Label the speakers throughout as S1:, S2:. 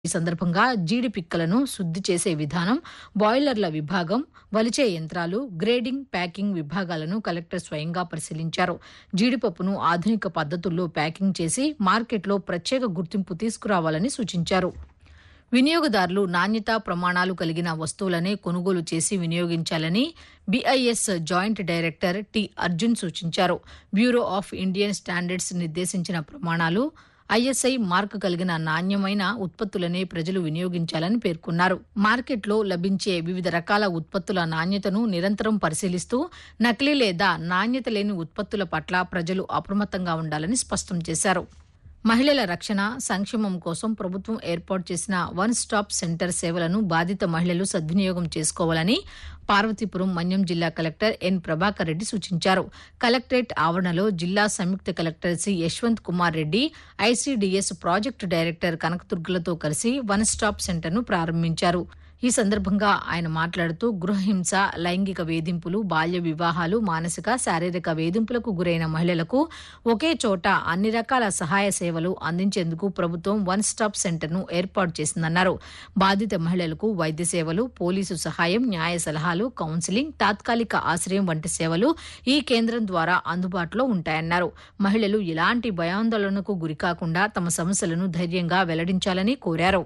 S1: ఈ సందర్భంగా జీడి పిక్కలను శుద్ది చేసే విధానం బాయిలర్ల విభాగం వలిచే యంత్రాలు గ్రేడింగ్ ప్యాకింగ్ విభాగాలను కలెక్టర్ స్వయంగా పరిశీలించారు జీడిపప్పును ఆధునిక పద్ధతుల్లో ప్యాకింగ్ చేసి మార్కెట్లో ప్రత్యేక గుర్తింపు తీసుకురావాలని సూచించారు వినియోగదారులు నాణ్యతా ప్రమాణాలు కలిగిన వస్తువులనే కొనుగోలు చేసి వినియోగించాలని BIS joint director T Arjun సూచించారు బ్యూరో ఆఫ్ ఇండియన్ స్టాండర్డ్స్ నిర్దేశించిన ప్రమాణాలు ఐఎస్ఐ మార్క్ కలిగిన నాణ్యమైన ఉత్పత్తులనే ప్రజలు వినియోగించాలని పేర్కొన్నారు మార్కెట్లో లభించే వివిధ రకాల ఉత్పత్తుల నాణ్యతను నిరంతరం పరిశీలిస్తూ నకిలీ లేదా నాణ్యత లేని ఉత్పత్తుల పట్ల ప్రజలు అప్రమత్తంగా ఉండాలని స్పష్టం చేశారు మహిళల రక్షణ సంక్షేమం కోసం ప్రభుత్వం ఏర్పాటు చేసిన వన్ స్టాప్ సెంటర్ సేవలను బాధిత మహిళలు సద్వినియోగం చేసుకోవాలని పార్వతీపురం మన్యం జిల్లా కలెక్టర్ ఎన్ ప్రభాకర్ రెడ్డి సూచించారు కలెక్టరేట్ ఆవరణలో జిల్లా సంయుక్త collector C Yashwant Kumar Reddy ICDS project director కనకదుర్గలతో కలిసి వన్ స్టాప్ సెంటర్ను ప్రారంభించారు ఈ సందర్భంగా ఆయన మాట్లాడుతూ గృహహింస లైంగిక వేధింపులు బాల్య వివాహాలు మానసిక శారీరక వేధింపులకు గురైన మహిళలకు ఒకే చోట అన్ని రకాల సహాయ సేవలు అందించేందుకు ప్రభుత్వం వన్ స్టాప్ సెంటర్ను ఏర్పాటు చేసిందన్నారు బాధిత మహిళలకు వైద్య సేవలు పోలీసు సహాయం న్యాయ సలహాలు కౌన్సిలింగ్ తాత్కాలిక ఆశ్రయం వంటి సేవలు ఈ కేంద్రం ద్వారా అందుబాటులో ఉంటాయన్నారు మహిళలు ఎలాంటి భయాందోళనకు గురికాకుండా తమ సమస్యలను ధైర్యంగా వెల్లడించాలని కోరారు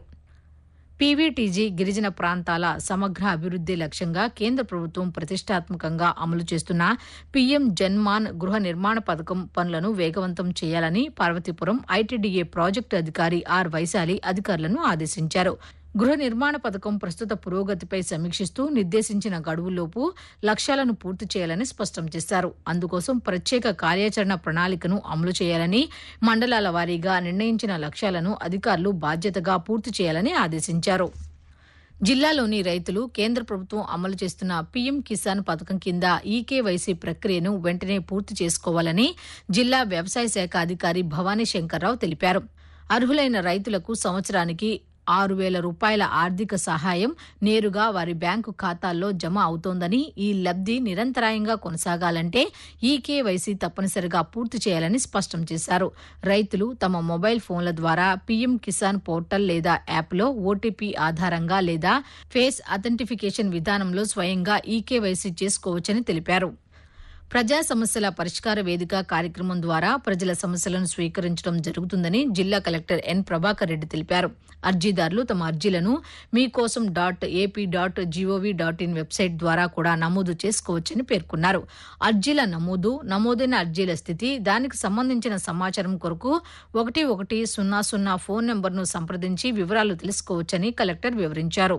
S1: పీవీటీజీ గిరిజన ప్రాంతాల సమగ్ర అభివృద్ది లక్ష్యంగా కేంద్ర ప్రభుత్వం ప్రతిష్టాత్మకంగా అమలు చేస్తున్న పీఎం జన్మాన్ గృహ నిర్మాణ పథకం పనులను వేగవంతం చేయాలని పార్వతీపురం ఐటీడీఏ ప్రాజెక్టు అధికారి ఆర్ వైశాలి అధికారులను ఆదేశించారు గృహ నిర్మాణ పథకం ప్రస్తుత పురోగతిపై సమీక్షిస్తూ నిర్దేశించిన గడువులోపు లక్ష్యాలను పూర్తి చేయాలని స్పష్టం చేశారు అందుకోసం ప్రత్యేక కార్యాచరణ ప్రణాళికను అమలు చేయాలని మండలాల వారీగా నిర్ణయించిన లక్ష్యాలను అధికారులు బాధ్యతగా పూర్తి చేయాలని ఆదేశించారు జిల్లాలోని రైతులు కేంద్ర ప్రభుత్వం అమలు చేస్తున్న పీఎం కిసాన్ పథకం కింద ఈకేవైసీ ప్రక్రియను వెంటనే పూర్తి చేసుకోవాలని జిల్లా వ్యవసాయ శాఖ అధికారి భవానీ శంకర్రావు తెలిపారు అర్హులైన రైతులకు సంవత్సరానికి ఆరు వేల రూపాయల ఆర్థిక సహాయం నేరుగా వారి బ్యాంకు ఖాతాల్లో జమ అవుతోందని ఈ లబ్ది నిరంతరాయంగా కొనసాగాలంటే ఈ కేవైసీ తప్పనిసరిగా పూర్తి చేయాలని స్పష్టం చేశారు రైతులు తమ మొబైల్ ఫోన్ల ద్వారా పీఎం కిసాన్ పోర్టల్ లేదా యాప్లో ఓటీపీ ఆధారంగా లేదా ఫేస్ అథెంటిఫికేషన్ విధానంలో స్వయంగా ఈ కేవైసీ చేసుకోవచ్చని తెలిపారు ప్రజా సమస్యల పరిష్కార వేదిక కార్యక్రమం ద్వారా ప్రజల సమస్యలను స్వీకరించడం జరుగుతుందని జిల్లా కలెక్టర్ ఎన్ ప్రభాకర్ రెడ్డి తెలిపారు అర్జీదారులు తమ అర్జీలను Meekosam dot AP dot GOV dot in website ద్వారా కూడా నమోదు చేసుకోవచ్చని పేర్కొన్నారు అర్జీల నమోదు నమోదైన అర్జీల స్థితి దానికి సంబంధించిన సమాచారం కొరకు ఒకటి ఒకటి సున్నా సున్నా ఫోన్ నెంబర్ను సంప్రదించి వివరాలు తెలుసుకోవచ్చని కలెక్టర్ వివరించారు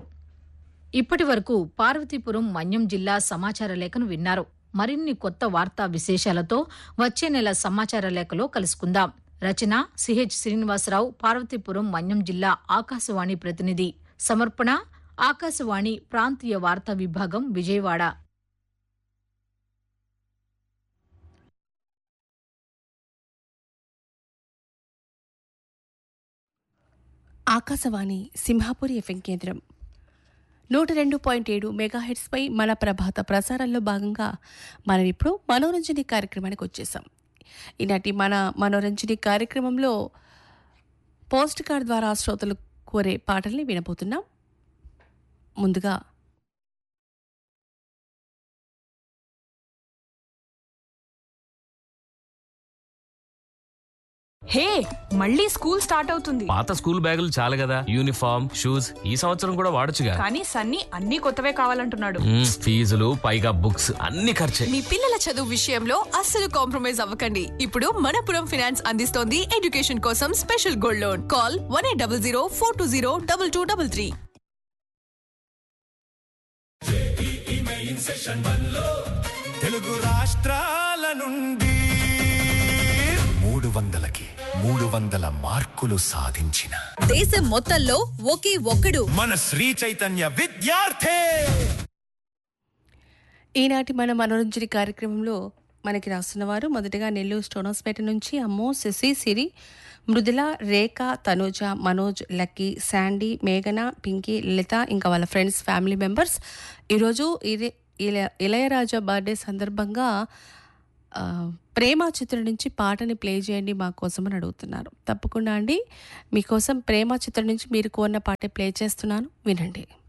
S1: ఇప్పటి వరకు పార్వతీపురం మన్యం జిల్లా సమాచార లేఖను విన్నారు మరిన్ని కొత్త వార్తా విశేషాలతో వచ్చే నెల సమాచార లేఖలో కలుసుకుందాం రచన సిహెచ్ శ్రీనివాసరావు పార్వతీపురం మన్యం జిల్లా ఆకాశవాణి ప్రతినిధి సమర్పణ ఆకాశవాణి ప్రాంతీయ వార్తా విభాగం విజయవాడ
S2: ఆకాశవాణి సింహాపురి ఎఫ్ఎం కేంద్రం నూట రెండు పాయింట్ ఏడు మెగాహెడ్స్పై మన ప్రభాత ప్రసారాల్లో భాగంగా మనం ఇప్పుడు మనోరంజని కార్యక్రమానికి వచ్చేసాం ఈనాటి మన మనోరంజని కార్యక్రమంలో పోస్ట్ కార్డ్ ద్వారా శ్రోతలు కోరే పాటల్ని వినబోతున్నాం ముందుగా
S3: హే మళ్ళీ స్కూల్ స్టార్ట్ అవుతుంది
S4: పాత స్కూల్ బ్యాగులు చాలు కదా యూనిఫామ్ షూస్ ఈ సంవత్సరం కూడా వాడొచ్చుగా
S3: కానీ సన్నీ అన్ని కొత్తవే కావాలంటున్నాడు
S4: మ్మ్, ఫీజులు పైగా బుక్స్ అన్ని ఖర్చే
S5: మీ పిల్లల చదువు విషయంలో అస్సలు కాంప్రమైజ్ అవ్వకండి ఇప్పుడు మనపురం ఫినాన్స్ అందిస్తోంది ఎడ్యుకేషన్ కోసం special gold loan call one eight double zero four two zero double two double three
S6: Telugu రాష్ట్రాల నుండి మూడు వందలకి మూడు వందల మార్కులు సాధించిన
S5: దేశం మొత్తంలో ఒకే ఒక్కడు
S6: మన శ్రీ చైతన్య విద్యార్థి
S2: ఈనాటి మన మనోరంజని కార్యక్రమంలో మనకి రాస్తున్నవారు మొదటగా నెల్లూరు స్టోనోస్పేట నుంచి అమ్మో శశి సిరి మృదుల రేఖ తనూజ మనోజ్ లక్కీ శాండీ మేఘన పింకీ లలిత ఇంకా వాళ్ళ ఫ్రెండ్స్ ఫ్యామిలీ మెంబర్స్ ఈరోజు ఇదే ఇల- ఇళయరాజా బర్త్డే సందర్భంగా ఆ, ప్రేమ చిత్రం నుంచి పాటని ప్లే చేయండి మా కోసం అని అడుగుతున్నారు తప్పకుండా అండి మీకోసం ప్రేమ చిత్రం నుంచి మీరు కోరిన పాట ప్లే చేస్తున్నాను వినండి